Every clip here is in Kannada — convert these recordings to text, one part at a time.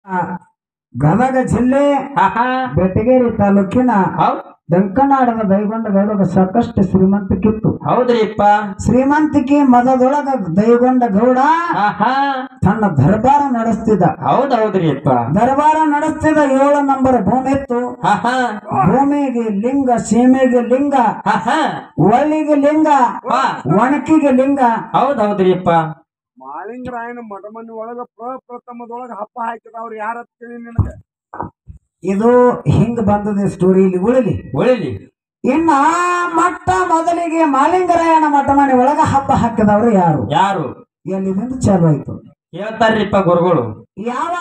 ಗದಗ ಜಿಲ್ಲೆ ಆಹಾ ಬೆಟಗೇರಿ ತಾಲೂಕಿನ ಹೌದ್ ದಂಕನಾಡದ ದೈಗೊಂಡ ಗೌಡಗ ಸಾಕಷ್ಟು ಶ್ರೀಮಂತಿಕಿತ್ತು ಹೌದ್ರಿಪ್ಪ ಶ್ರೀಮಂತಿಕೆ ಮದದೊಳಗ ದೈಗೊಂಡ ಗೌಡ ಆಹಾ ತನ್ನ ದರ್ಬಾರ ನಡೆಸ್ತಿದ್ದ ಹೌದ್ ಹೌದ್ರಿಪ್ಪ ದರ್ಬಾರ ನಡೆಸ್ತಿದ್ದ ಏಳು ನಂಬರ್ ಭೂಮಿ ಇತ್ತು ಆಹಾ ಭೂಮಿಗೆ ಲಿಂಗ ಸೀಮೆಗೆ ಲಿಂಗ ಆಹಾ ಒಳ್ಳಿಗೆ ಲಿಂಗ ವಾ ಒಣಕಿಗೆ ಲಿಂಗ ಹೌದ್ ಹೌದ್ರಿಪ್ಪ ಮಾಲಿಂಗರಾಯನ ಮಠ ಮನಿ ಒಳಗ ಪ್ರಪ್ರಥಮದೊಳಗ ಹಬ್ಬ ಹಾಕಿದವ್ರು ಯಾರ ತಿಳಿ ನಿನಗ ಇದು ಹಿಂಗ್ ಬಂದದೆ ಸ್ಟೋರಿ ಇಲ್ಲಿ ಉಳಿಲಿ ಉಳಿಲಿ ಇನ್ನ ಮಟ್ಟ ಮೊದಲಿಗೆ ಮಾಲಿಂಗರಾಯನ ಮಠ ಮನೆ ಒಳಗ ಹಬ್ಬ ಹಾಕಿದವರು ಯಾರು ಯಾರು ಎಲ್ಲಿಂದ ಚಾಲು ಆಯ್ತು ಹೇಳ್ತಾರ್ರಿಪ್ಪ ಗುರುಗಳು ಯಾವ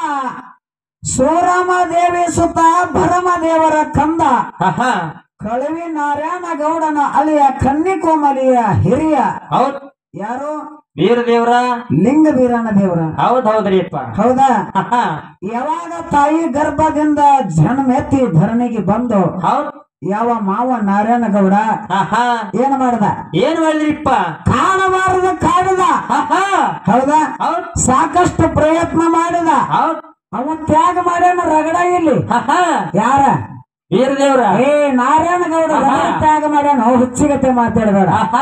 ಸೋರಾಮ ದೇವಿ ಸುತ್ತ ಭರಮ ದೇವರ ಕಂದ ಆಹಾ ಕಳವಿ ನಾರಾಯಣ ಗೌಡನ ಅಲಿಯ ಕನ್ನಿಕೋಮಲಿಯ ಹಿರಿಯ ಹೌದ್ ಯಾರು ವೀರ ದೇವ್ರ ಲಿಂಗ ವೀರನ ದೇವರ ಹೌದ್ ಹೌದ್ರಿಪ್ಪ ಹೌದಾ ಆಹಾ ಯಾವಾಗ ತಾಯಿ ಗರ್ಭದಿಂದ ಜನ್ಮೆತ್ತಿ ಧರಣಿಗೆ ಬಂದು ಹೌದ್ ಯಾವ ಮಾವ ನಾರಾಯಣ ಗೌಡ ಆಹಾ ಏನ್ ಮಾಡ್ದ ಏನ್ ಮಾಡಿದ್ರಿಪ್ಪ ಕಾಣಬಾರದು ಕಾಡದ ಆಹಾ ಹೌದಾ ಹೌದ್ ಸಾಕಷ್ಟು ಪ್ರಯತ್ನ ಮಾಡಿದ ಹೌದ್ ಅವ ತ್ಯಾಗ ಮಾಡ್ಯಾನ ರಗಡ ಇಲ್ಲಿ ಆಹಾ ಯಾರ ವೀರ ದೇವ್ರ ಏ ನಾರಾಯಣ ಗೌಡ ರಗಡ ತ್ಯಾಗ ಮಾಡ್ಯಾನ ಅವ್ ಹುಚ್ಚಿಗತೆ ಮಾತಾಡಬೇಡ ಆಹಾ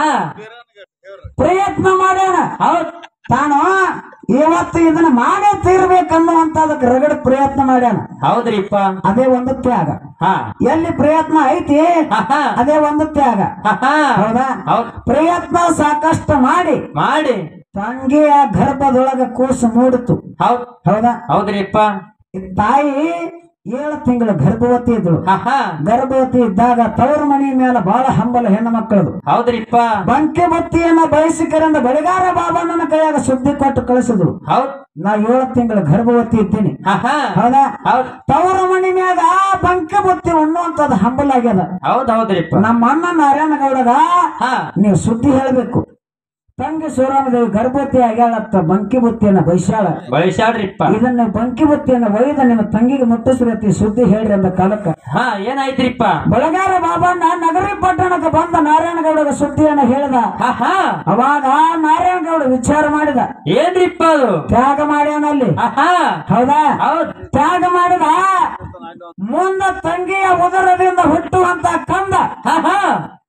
ಪ್ರಯತ್ನ ಮಾಡ್ಯಾನ ಹೌದ್ ತಾನು ಇವತ್ತು ಇದನ್ನ ಮಾಡೇ ತೀರ್ಬೇಕನ್ನುವಂತದಕ್ಕೆ ರಗಡ ಪ್ರಯತ್ನ ಮಾಡ್ಯಾನ ಹೌದ್ರಿಪ್ಪ ಅದೇ ಒಂದು ತ್ಯಾಗ ಹಾ ಎಲ್ಲಿ ಪ್ರಯತ್ನ ಐತಿ ಆಹಾ ಅದೇ ಒಂದು ತ್ಯಾಗ ಆಹಾ ಹೌದಾ ಹೌದ್ ಪ್ರಯತ್ನ ಸಾಕಷ್ಟು ಮಾಡಿ ಮಾಡಿ ತಂಗಿಯ ಗರ್ಭದೊಳಗ ಕೂಸು ಮೂಡಿತು ಹೌದ್ ಹೌದಾ ಹೌದ್ರಿಪ್ಪ ಈ ತಾಯಿ ಏಳು ತಿಂಗಳ ಗರ್ಭವತಿ ಇದ್ಳು ಆಹಾ ಗರ್ಭವತಿ ಇದ್ದಾಗ ತವರು ಮನೆ ಮೇಲೆ ಬಹಳ ಹಂಬಲ ಹೆಣ್ಣು ಮಕ್ಕಳದು ಹೌದ್ರಿಪ್ಪ ಬಂಕೆ ಬತ್ತಿಯನ್ನ ಬಯಸಿಕರಿಂದ ಬೆಳಗಾರ ಬಾಬಣ್ಣನ ಕೈಯಾಗ ಸುದ್ದಿ ಕೊಟ್ಟು ಕಳಿಸಿದ್ರು ಹೌದ್ ನಾ ಏಳು ತಿಂಗಳ ಗರ್ಭವತಿ ಇದ್ದೀನಿ ಆಹಾ ಹೌದಾ ಹೌದ್ ತವರ ಮನೆ ಮ್ಯಾಗ ಬಂಕೆ ಬತ್ತಿ ಅನ್ನುವಂಥದ್ದು ಹಂಬಲ ಆಗ್ಯದ ಹೌದ್ ಹೌದ್ರಿಪ್ಪ ನಮ್ಮ ಅಣ್ಣ ನಾರಾಯಣ ಗೌಡಗ ಹಾ ನೀವು ಸುದ್ದಿ ಹೇಳ್ಬೇಕು ತಂಗಿ ಸೂರಾಮದೇವಿ ಗರ್ಭವತಿ ಆಗ್ಯಾಳತ್ತ ಬಂಕಿ ಬುತ್ತಿಯನ್ನ ಬೈಸಾಳ ಬಳಸ್ಯಾಡ್ರಿಪ್ಪ ಇದನ್ನ ಬಂಕಿ ಬುತ್ತಿಯನ್ನ ಒಯ್ದ ನಿಮ್ಮ ತಂಗಿಗೆ ಮುಟ್ಟಿಸ್ರತಿ ಸುದ್ದಿ ಹೇಳ್ರಿ ಅಂದ ಕಾಲಕ್ಕ ಹಾ ಏನಾಯ್ತ್ರಿಪ್ಪ ಬಳಗಾರ ಬಾಬಣ್ಣ ನಗರಿ ಪಟ್ಟಣಕ್ಕೆ ಬಂದ ನಾರಾಯಣಗೌಡರ ಸುದ್ದಿಯನ್ನ ಹೇಳ್ದ ಆಹಾ ಅವಾಗ ನಾರಾಯಣಗೌಡ ವಿಚಾರ ಮಾಡಿದ ಏನ್ರಿಪ್ಪ ಅದು ತ್ಯಾಗ ಮಾಡ್ಯಾನಲ್ಲಿ ಆಹಾ ಹೌದಾ ಹೌದ್ ತ್ಯಾಗ ಮಾಡಿದ ಮುಂದ ತಂಗಿಯ ಉದರದಿಂದ ಹುಟ್ಟುವಂತ ಕಂದ ಆಹಾ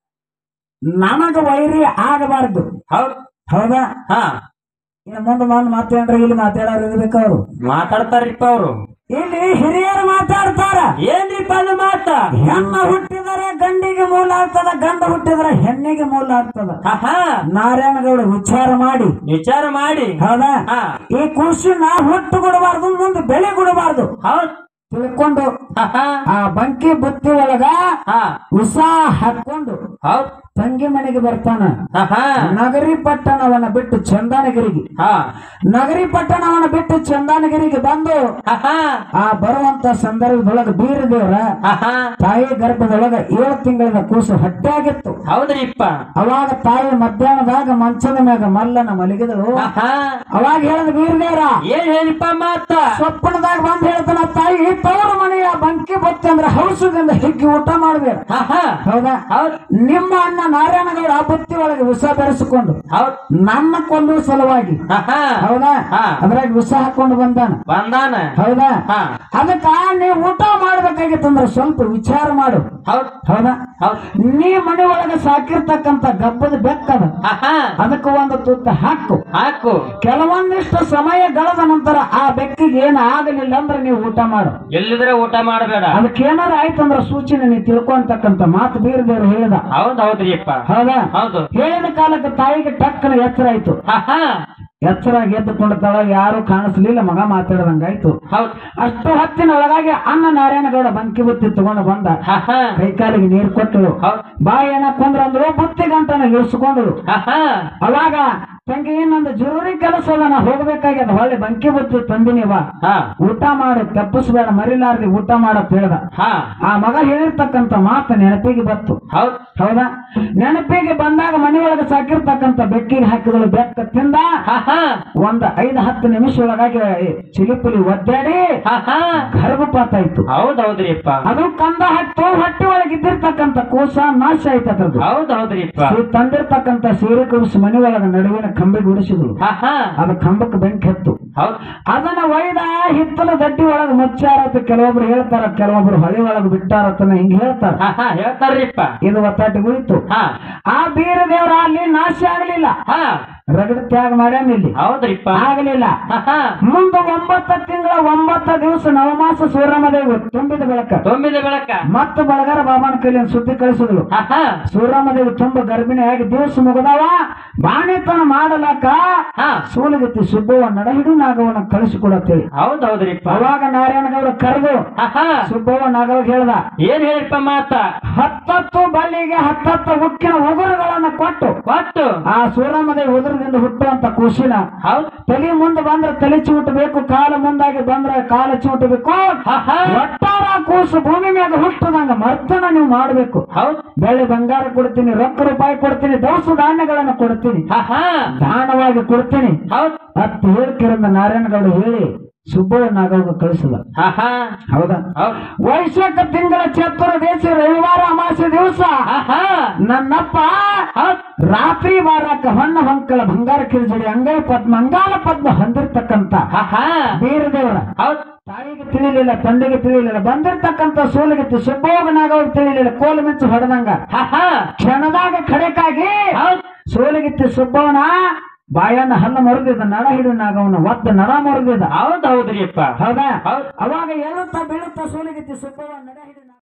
ನನಗ ವೈರಿ ಆಗಬಾರ್ದು ಹೌದ್ ಹೌದಾ ಹಾ ಇನ್ನು ಮುಂದೆ ಬಂದು ಮಾತಾಡ್ರಿ ಇಲ್ಲಿ ಮಾತಾಡೋರು ಇರ್ಬೇಕು ಅವ್ರು ಮಾತಾಡ್ತಾರ್ರಿಪ್ಪ ಅವ್ರು ಇಲ್ಲಿ ಹಿರಿಯರು ಮಾತಾಡ್ತಾರ ಏನ್ರಿಪ್ಪ ಅದು ಮಾತ ಹೆಣ್ಣ ಹುಟ್ಟಿದರೆ ಗಂಡಿಗೆ ಮೂಲ ಆಗ್ತದ ಗಂಡ ಹುಟ್ಟಿದ್ರೆ ಹೆಣ್ಣಿಗೆ ಮೂಲ ಆಗ್ತದ ಆಹಾ ನಾರಾಯಣಗೌಡ ವಿಚಾರ ಮಾಡಿ ವಿಚಾರ ಮಾಡಿ ಹೌದಾ ಹಾ ಈ ಕೃಷಿನ ಹುಟ್ಟು ಕೊಡಬಾರ್ದು ಮುಂದೆ ಬೆಳೆ ಕೊಡಬಾರ್ದು ಹೌದ್ ತಿಳ್ಕೊಂಡು ಆಹಾ ಆ ಬಂಕಿ ಬುತ್ತಿ ಒಳಗ ಹಾ ಉಸ ಹಾಕೊಂಡು ಹೌದ್ ತಂಗಿ ಮನೆಗೆ ಬರ್ತಾನ ಆಹಾ ನಗರಿ ಪಟ್ಟಣವನ್ನ ಬಿಟ್ಟು ಚಂದಾನಗಿರಿಗೆ ಹಾ ನಗರಿ ಪಟ್ಟಣವನ್ನ ಬಿಟ್ಟು ಚಂದಾನಗಿರಿಗೆ ಬಂದು ಆಹಾ ಆ ಬರುವಂತ ಸಂದರ್ಭದೊಳಗ ಬೀರದೇವ್ರ ಆಹಾ ತಾಯಿ ಗರ್ಭದೊಳಗ ಏಳು ತಿಂಗಳ ಕೂಸು ಹಟ್ಟಾಗಿತ್ತು ಹೌದ್ರಿಪ್ಪ ಅವಾಗ ತಾಯಿ ಮಧ್ಯಾಹ್ನದಾಗ ಮಂಚದ ಮ್ಯಾಗ ಮಲ್ಲನ ಮಲಗಿದಳು ಆಹಾ ಅವಾಗ ಹೇಳಿದ ಬೀರದೇವ್ರ ಏನ್ ಹೇಳಿಪ್ಪ ಮಾತ ಸ್ವಪ್ನದಾಗ ಬಂದ್ ಹೇಳ್ತಾನ ತಾಯಿ ತವರು ಮನೆಯ ಬಂಕಿ ಬತ್ತಿ ಅಂದ್ರೆ ಹೌಸದಿಂದ ಹಿಗ್ಗಿ ಊಟ ಮಾಡ್ಬೇಡ ಆಹಾ ಹೌದಾ ಹೌದ್ ನಿಮ್ಮ ಅಣ್ಣ ನಾರಾಯಣಗೌಡ ಆ ಬುತ್ತಿ ಒಳಗೆ ವಿಷ ಬೆರೆಸಿಕೊಂಡು ಹೌದ್ ನನ್ನ ಕೊಲ್ಲುವ ಸಲುವಾಗಿ ಆಹಾ ಹೌದಾ ಹಾ. ಅದ್ರಾಗ ವಿಷ ಹಾಕೊಂಡು ಬಂದಾನ ಬಂದಾನ ಹೌದಾ ಹಾ ಅದಕ್ಕ ನೀವು ಊಟ ಮಾಡ್ಬೇಕಾಗಿತ್ತಂದ್ರೆ ಸ್ವಲ್ಪ ವಿಚಾರ ಮಾಡು ಹೌದ್ ಹೌದಾ ಹೌದ್ ನೀ ಮನೆ ಒಳಗೆ ಸಾಕಿರ್ತಕ್ಕಂತ ಗಬ್ಬದ ಬೆಕ್ಕದ ಆಹಾ ಅದಕ್ಕೆ ಒಂದು ತುತ್ತ ಹಾಕು ಹಾಕು ಕೆಲವೊಂದಿಷ್ಟು ಸಮಯ ಗಳದ ನಂತರ ಆ ಬೆಕ್ಕಿಗೆ ಏನು ಆಗಲಿಲ್ಲ ಅಂದ್ರೆ ನೀವು ಊಟ ಮಾಡು ಎಲ್ಲಿದ್ರೆ ಊಟ ಮಾಡಬೇಡ ಅದಕ್ಕೆ ಏನಾರ ಆಯ್ತಂದ್ರ ಸೂಚನೆ ನೀ ತಿಳ್ಕೊಂತಕ್ಕಂತ ಮಾತು ಬೀರದೇವ್ರು ಹೇಳಿದ ಹೌದ್ ಹೌದ್ರಿಪ್ಪ ಹೌದಾ ಹೌದು ಹೇಳಿದ ಕಾಲಕ್ಕೆ ತಾಯಿಗೆ ಟಕ್ಕನ ಎಚ್ಚರ ಆಯ್ತು ಆಹಾ ಎಚ್ಚರಾಗಿ ಎದ್ದುಕೊಂಡತಾಳ ಯಾರು ಕಾಣಿಸ್ಲಿಲ್ಲ ಮಗ ಮಾತಾಡದಂಗಾಯ್ತು ಹೌದ್ ಅಷ್ಟು ಹೊತ್ತಿನ ಒಳಗಾಗಿ ಅನ್ನ ನಾರಾಯಣಗೌಡ ಬಂಕಿ ಬುತ್ತಿ ತಗೊಂಡು ಬಂದ ಆಹಾ ಕೈ ಕಾಲಿಗೆ ನೀರು ಕೊಟ್ಟಳು ಹೌದ್ ಬಾ ಏನಪ್ಪಂದ್ರ ಅಂದ್ರು ಬುತ್ತಿ ಗಂಟನ ಇಳಿಸ್ಕೊಂಡಳು ಆಹಾ ಅವಾಗ ತಂಗಿ ಏನೊಂದು ಜರೂರಿ ಕೆಲಸ ಅದ ನಾ ಹೋಗ್ಬೇಕಾಗ್ಯದ ಹೊಳ್ಳಿ ಬಂಕಿ ಬುತ್ತಿ ತಂದಿನಿ ಬಾ ಹಾ ಊಟ ಮಾಡು ತಪ್ಪಿಸ್ಬೇಡ ಮರಿಲಾರ್ದಿ ಊಟ ಮಾಡತ್ ಹೇಳ್ದ ಹಾ ಆ ಮಗ ಹೇಳಿರ್ತಕ್ಕಂತ ಮಾತು ನೆನಪಿಗೆ ಬತ್ತು ಹೌದ್ ಹೌದಾ ನೆನಪಿಗೆ ಬಂದಾಗ ಮನೆಯೊಳಗೆ ಸಾಕಿರ್ತಕ್ಕಂತ ಬೆಕ್ಕಿಗೆ ಹಾಕಿದಳು ಬೆಕ್ಕ ತಿಂದ ಆಹಾ ಒಂದ್ ಐದ್ ಹತ್ತು ನಿಮಿಷ ಒಳಗಾಗಿ ಚಿಲಿಪುಲಿ ಒದ್ದಾಡಿ ಆಹಾ ಗರ್ಭಪಾತ ಆಯ್ತು ಹೌದ್ ಹೌದ್ರಿಪ್ಪ ಅದು ಕಂದ ಹತ್ತು ಹೊಟ್ಟೆ ಒಳಗೆ ಇದ್ದಿರ್ತಕ್ಕಂತ ಕೂಸ ನಾಶ ಆಯ್ತು ಅದ್ರದ್ದು ಹೌದ್ ಹೌದ್ರಿಪ್ಪ ಈ ತಂದಿರ್ತಕ್ಕಂತ ಸೀರೆ ಕುರಿಸಿ ಮನೆ ಒಳಗ ನಡುವಿನ ಕಂಬಿಗೆ ಉಡಿಸಿದ್ರು ಹಾ ಹಾ ಅದ ಕಂಬಕ್ಕೆ ಬೆಂಕಿ ಹತ್ತು ಹೌದ್ ಅದನ್ನ ಒಯ್ದ ಹಿತ್ತಲ ದಡ್ಡಿ ಒಳಗ ಮುಚ್ಚಾರತ್ತ ಕೆಲವೊಬ್ರು ಹೇಳ್ತಾರ ಕೆಲವೊಬ್ರು ಹೊಳಿ ಒಳಗ ಬಿಟ್ಟಾರತ್ತನ ಹಿಂಗ ಹೇಳ್ತಾರ ಹಾ ಹಾ ಹೇಳ್ತಾರ್ರಿಪ್ಪ ಇದು ಒತ್ತಾಟಿ ಉಳಿತು ಹಾ ಆ ಬೀರ ದೇವರ ಅಲ್ಲಿ ನಾಶ ಆಗಲಿಲ್ಲ ಹಾ ರಗಡ ತ್ಯಾಗ ಮಾಡ್ಯಾನ ಇಲ್ಲಿ ಹೌದ್ರಿಪ್ಪ ಆಗಲಿಲ್ಲ ಹಾ ಹಾ ಮುಂದ ಒಂಬತ್ತ ತಿಂಗಳ ಒಂಬತ್ತ ದಿವಸ ನವಮಾಸ ಸೂರ್ಯಮದೇವಿ ತುಂಬಿದ ಬೆಳಕ ತುಂಬಿದ ಬೆಳಕ ಮತ್ತು ಬಳಗಾರ ಬಾಬಾನ ಕೈಲಿ ಒಂದ್ ಸುದ್ದಿ ಕಳಿಸಿದ್ಲು ಹಾ ಹಾ ಸೂರ್ಯಮದೇವಿ ತುಂಬ ಗರ್ಭಿಣಿಯಾಗಿ ದಿವಸ ಮುಗದವ ಬಾಣಿತನ ಮಾಡಲಾಕ ಹಾ ಸೂಲಗತ್ತಿ ಸುಬ್ಬವ್ವ ನಡಹಿಡು ನಾಗವನ್ನ ಕಳಿಸಿಕೊಡತ್ತೇಳಿ ಹೌದ್ ಹೌದ್ರಿಪ್ಪ ಅವಾಗ ನಾರಾಯಣಗೌಡ ಕರೆದು ಹಾ ಹಾ ಸುಬ್ಬವ್ವ ನಾಗವ್ ಹೇಳ್ದ ಏನ್ ಹೇಳಿಪ್ಪ ಮಾತ ಹತ್ತತ್ತು ಬಲ್ಲಿಗೆ ಹತ್ತತ್ತು ಉಕ್ಕಿನ ಉಗುರುಗಳನ್ನ ಕೊಟ್ಟು ಒಟ್ಟು ಆ ಸೂರ್ಯಮದೇವಿ ಉದುರದಿಂದ ಹುಟ್ಟುವಂತ ಖುಷಿನ ಹೌದ್ ತಲೆ ಮುಂದೆ ಬಂದ್ರೆ ತಲೆ ಚಿವುಟಬೇಕು ಕಾಲ ಮುಂದಾಗಿ ಬಂದ್ರೆ ಕಾಲ ಚಿವುಟಬೇಕು ಹಾ ಹಾ ಒಟ್ಟಾರ ಕೂಸು ಭೂಮಿ ಮ್ಯಾಗ ಹುಟ್ಟದಂಗ ಮರ್ತನ ನೀವು ಮಾಡಬೇಕು ಹೌದ್ ಬೆಳ್ಳಿ ಬಂಗಾರ ಕೊಡ್ತೀನಿ ರೊಕ್ಕ ರೂಪಾಯಿ ಕೊಡ್ತೀನಿ ದವಸ ಧಾನ್ಯಗಳನ್ನ ಕೊಡ್ತೀನಿ ಹಾ ಹಾ ದಾನವಾಗಿ ಕೊಡ್ತೀನಿ ಹೌದ್ ಅತ್ ಹೇಳ್ಕಿರಂದ ನಾರಾಯಣಗೌಡ ಹೇಳಿ ಸುಬ್ಬಯ್ಯ ನಾಗವ್ಗ ಕಳಿಸದ ಹಾ ಹಾ ಹೌದಾ ಹೌದ್ ವೈಶಾಖ ತಿಂಗಳ ಚತುರ ದೇಶ ರವಿವಾರ ಅಮಾಸೆ ದಿವಸ ಹಾ ಹಾ ನನ್ನಪ್ಪ ಹೌದ್ ರಾತ್ರಿ ಬಾರಕ ಹೊನ್ನ ಹೊಂಕಳ ಬಂಗಾರ ಕಿರಿಜಡಿ ಅಂಗೈ ಪದ್ಮ ಅಂಗಾಲ ಪದ್ಮ ಹೊಂದಿರ್ತಕ್ಕಂತ ಹಾ ಹಾ ಬೀರದೇವರ ಹೌದ್ ತಾಯಿಗೆ ತಿಳಿಲಿಲ್ಲ ತಂದೆಗೆ ತಿಳಿಲಿಲ್ಲ ಬಂದಿರ್ತಕ್ಕಂತ ಸೋಲಿಗೆ ಸುಬ್ಬೋಗನಾಗ ತಿಳಿಲಿಲ್ಲ ಕೋಲು ಮಿಂಚು ಹೊಡೆದಂಗ ಹಾ ಹಾ ಕ್ಷಣದಾಗ ಖಡಕಾಗಿ ಹೌದ್ ಸೋಲಿಗಿತ್ತಿ ಸುಬ್ಬವನ ಬಾಯನ್ನ ಹಲ್ಲ ಮರುದಿದ ನಡ ಹಿಡಿದು ನಾಗವನ ಒತ್ತ ನಡ ಮರುದಿದ ಹೌದ್ ಹೌದ್ರಿಪ್ಪ ಹೌದಾ ಹೌದ್ ಅವಾಗ ಎಳುತ್ತಾ ಬೀಳುತ್ತಾ ಸೋಲಿಗಿತ್ತಿ ಸುಬ್ಬವ ನಡ ಹಿಡಿದ